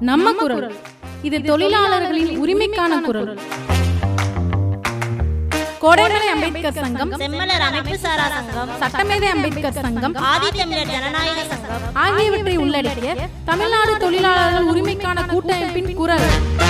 நம்ம குரல் இது தொழிலாளர்களின் உரிமைக்கான குரல் கோடைமலை அம்பேத்கர் சங்கம் செம்மலர் அமைப்பு சாரா சங்கம் சட்டமேதை அம்பேத்கர் சங்கம் ஆதித்தமிழர் ஜனநாயக சங்கம் ஆகியவற்றை உள்ளடக்கிய தமிழ்நாடு தொழிலாளர்கள் உரிமைக்கான கூட்டமைப்பின் குரல்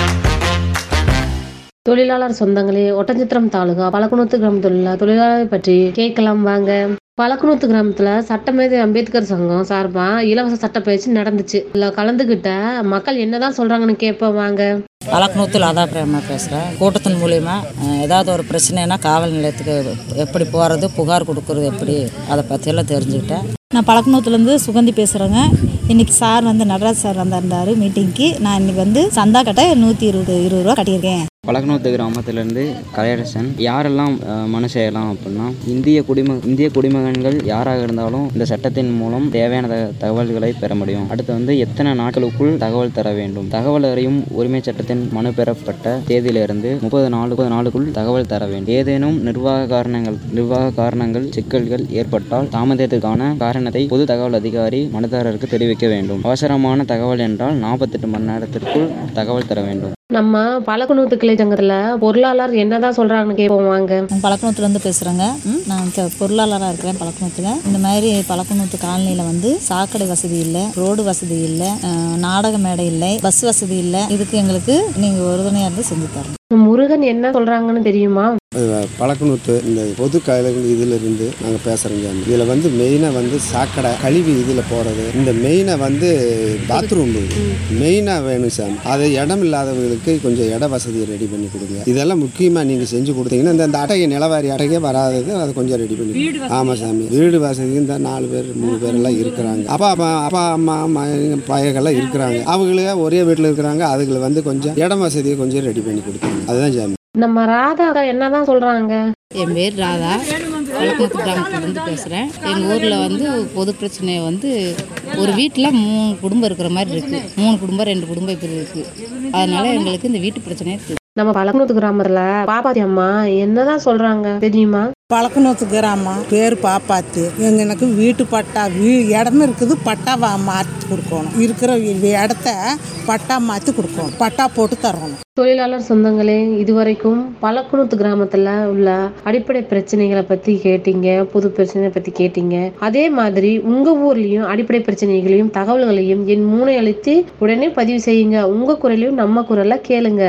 தொழிலாளர் சொந்தங்களே ஒட்டஞ்சித்திரம் தாலுகா பழக்குணத்து கிராமத்தில் உள்ள தொழிலாளரை பற்றி கேட்கலாம் வாங்க பழக்குணத்து கிராமத்துல சட்டமேதை அம்பேத்கர் சங்கம் சார்பா இலவச சட்ட பயிற்சி நடந்துச்சு இதுல கலந்துகிட்ட மக்கள் என்னதான் சொல்றாங்கன்னு கேட்போம் வாங்க பழக்கணூத்தில் ஆதா பிரேமா பேசுகிறேன் கூட்டத்தின் மூலிமா அஹ், ஏதாவது ஒரு பிரச்சனைனா காவல் நிலையத்துக்கு எப்படி போகிறது புகார் கொடுக்கறது எப்படி அதை பற்றியெல்லாம் தெரிஞ்சுக்கிட்டேன் நான் பழக்கணத்துலேருந்து சுகந்தி பேசுகிறேங்க இன்னைக்கு சார் வந்து நடராஜ் சார் வந்திருந்தாரு மீட்டிங்க்கு நான் இன்னைக்கு வந்து சந்தா கட்ட நூற்றி இருபது இருபது ரூபா கட்டியிருக்கேன் பழக்கநூத்து கிராமத்திலேருந்து கலையரசன் யாரெல்லாம் அஹ், மனு செய்யலாம் அப்படின்னா இந்திய குடிம இந்திய குடிமகன்கள் யாராக இருந்தாலும் இந்த சட்டத்தின் மூலம் தேவையான த- தகவல்களை பெற முடியும் அடுத்து வந்து எத்தனை நாட்களுக்குள் தகவல் தர வேண்டும் தகவல் அறியும் உரிமை சட்டத்தின் மனு பெறப்பட்ட தேதியிலிருந்து முப்பது நாலு முப்பது நாளுக்குள் தகவல் தர வேண்டும் ஏதேனும் நிர்வாக காரணங்கள் நிர்வாக காரணங்கள் சிக்கல்கள் ஏற்பட்டால் தாமதத்திற்கான காரணத்தை பொது தகவல் அதிகாரி மனுதாரருக்கு தெரிவிக்க வேண்டும் அவசரமான தகவல் என்றால் நாற்பத்தெட்டு மணி நேரத்திற்குள் தகவல் தர வேண்டும் நம்ம பழக்குணத்து கிளை சங்கத்துல பொருளாளர் என்னதான் சொல்றாங்கன்னு கேட்போம் வாங்க நான் பழக்கணத்துலேருந்து பேசுகிறேங்க நான் க- பொருளாளராக இருக்கிறேன் பழக்கணத்தில் இந்த மாதிரி பழக்கணத்து காலனியில் வந்து சாக்கடை வசதி இல்லை ரோடு வசதி இல்லை அஹ், நாடக மேடை இல்லை பஸ் வசதி இல்லை இதுக்கு எங்களுக்கு நீங்கள் உறுதுணையாக இருந்து செஞ்சு தரணும் முருகன் என்ன சொல்றாங்கன்னு தெரியுமா பழக்கணுத்து இந்த பொது கலைகள் இதில் இருந்து நாங்கள் பேசுகிறோங்க இதில் வந்து மெயினாக வந்து சாக்கடை கழிவு இதில் போகிறது இந்த மெயினாக வந்து பாத்ரூம் மெயினாக வேணும் சார் அது இடம் இல்லாதவங்களுக்கு கொஞ்சம் இட வசதியை ரெடி பண்ணி கொடுங்க இதெல்லாம் முக்கியமாக நீங்கள் செஞ்சு கொடுத்தீங்கன்னா இந்த இந்த அட்டையை நிலவாரி அட்டைக்கே வராதது அதை கொஞ்சம் ரெடி பண்ணி ஆமாம் சாமி வீடு வசதி இந்த நாலு பேர் மூணு பேர் எல்லாம் இருக்கிறாங்க அப்பா அப்பா அப்பா அம்மா அம்மா பையங்கள்லாம் இருக்கிறாங்க அவங்களே ஒரே வீட்டில் இருக்கிறாங்க அதுகளை வந்து கொஞ்சம் இடம் வசதியை கொஞ்சம் ரெடி பண்ணி கொடுத்துருங்க அதுதான் சாமி நம்ம ராதா அக்கா என்னதான் சொல்றாங்க என் பேர் ராதா வழக்கத்து கிராமத்துலேருந்து பேசுகிறேன் எங்கள் ஊரில் வந்து பொது பிரச்சனை வந்து ஒரு வீட்டில் மூணு குடும்பம் இருக்கிற மாதிரி இருக்குது மூணு குடும்பம் ரெண்டு குடும்பம் இப்படி இருக்குது அதனால எங்களுக்கு இந்த வீட்டு பிரச்சனையே தீர்வு. நம்ம பழக்குணத்து கிராமத்துல பாப்பாத்தி அம்மா என்னதான் சொல்றாங்க தெரியுமா பழக்கணத்து கிராமம் பேர் பாப்பாத்து எங்க எனக்கு வீட்டு பட்டா வீ இடம் இருக்குது பட்டா வா மாற்றி கொடுக்கணும் இருக்கிற வி- இடத்த பட்டா மாற்றி கொடுக்கணும் பட்டா போட்டு தரணும் தொழிலாளர் சொந்தங்களே இதுவரைக்கும் பழக்குணத்து கிராமத்துல உள்ள அடிப்படை பிரச்சனைகளை பத்தி கேட்டீங்க பொது பிரச்சனைகளை பத்தி கேட்டீங்க அதே மாதிரி உங்க ஊர்லயும் அடிப்படை பிரச்சனைகளையும் தகவல்களையும் என் மூனை அளித்து உடனே பதிவு செய்யுங்க உங்க குரலையும் நம்ம குரல்ல கேளுங்க